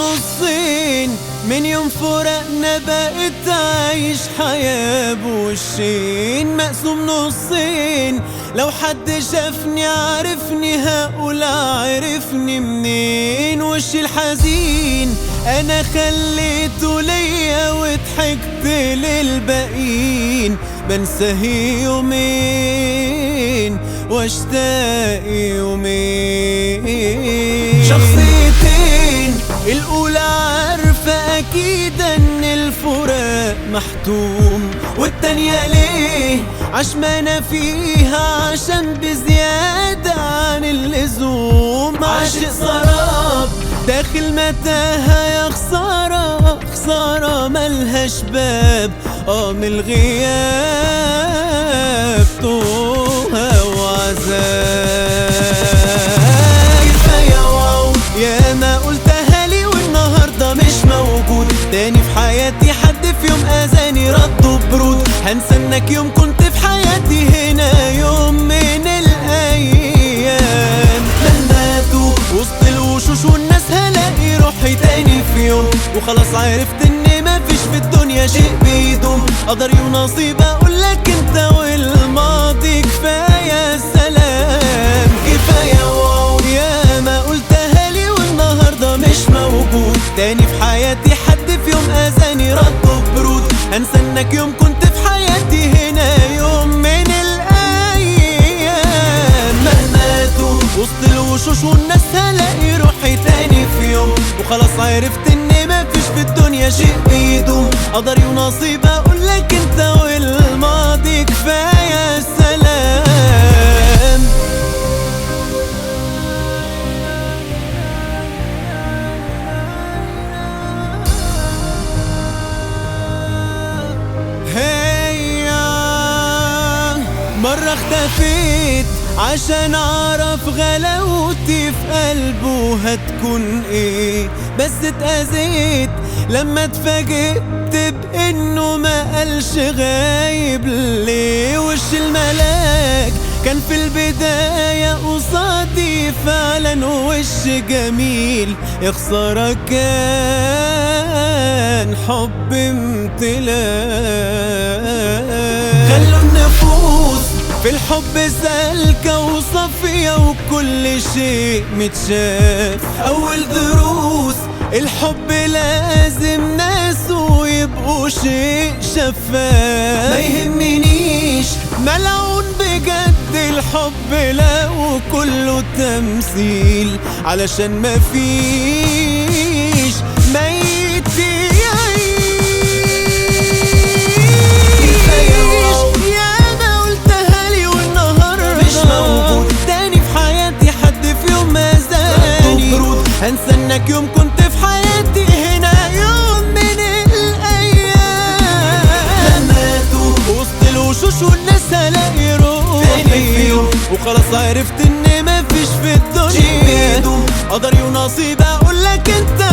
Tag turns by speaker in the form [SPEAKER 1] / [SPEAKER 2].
[SPEAKER 1] نصين من يوم فرقنا بقيت عايش حياة بوشين مقسوم نصين لو حد شافني عرفني هقول عرفني منين وشي الحزين انا خليته ليا وضحكت للباقيين بنساه يومين واشتاق يومين شخصيتين الاولى عارفة اكيد ان الفراق محتوم والتانية ليه عشمانة فيها عشان بزيادة عن اللزوم عاشق سراب داخل متاهة يا خسارة خسارة ملهاش باب اه من الغياب توها وعذاب كفاية واو يا ما قلتها لي والنهاردة مش موجود تاني في حياتي حد في يوم أذاني رده برود هنسى انك يوم كنت في حياتي هنا يوم من الأيام مهما اتوه وسط الوشوش والناس هلاقي روحي تاني في يوم وخلاص عرفت ان مفيش في الدنيا شيء بيدوم قدري ونصيب اقولك انت والماضي كفاية سلام كفاية واو يا ما قلتها لي والنهاردة مش موجود تاني في حياتي حد في يوم اذاني رده برود هنسى انك يوم كنت في حياتي هنا يوم من الايام مهما اتوه وسط الوشوش والناس هلاقي روحي تاني في يوم وخلاص عرفت ان مفيش في الدنيا شيء بيدوم قدري ونصيب اقولك انت والماضي كفاية سلام هيا مرة اختفيت عشان اعرف غلاوتي في قلبه هتكون ايه بس اتأذيت لما اتفاجئت بانه ما قالش غايب ليه وش الملاك كان في البداية قصادي فعلا وش جميل يا خسارة كان حب امتلاك خلوا النفوس في الحب سالكة وصافية وكل شيء متشاف أول دروس الحب لازم ناسه يبقوا شيء شفاف ما يهمنيش ملعون بجد الحب لا وكله تمثيل علشان مفيش ميت يعيش يا ما قلتها لي والنهارده مش موجود تاني في حياتي حد في يوم ما زاني هنسى انك يوم كنت في حياتي هنا يوم من الايام ماتوا وسط الوشوش والناس هلاقي روحي وخلاص عرفت ان مفيش في الدنيا قدري ونصيب اقولك انت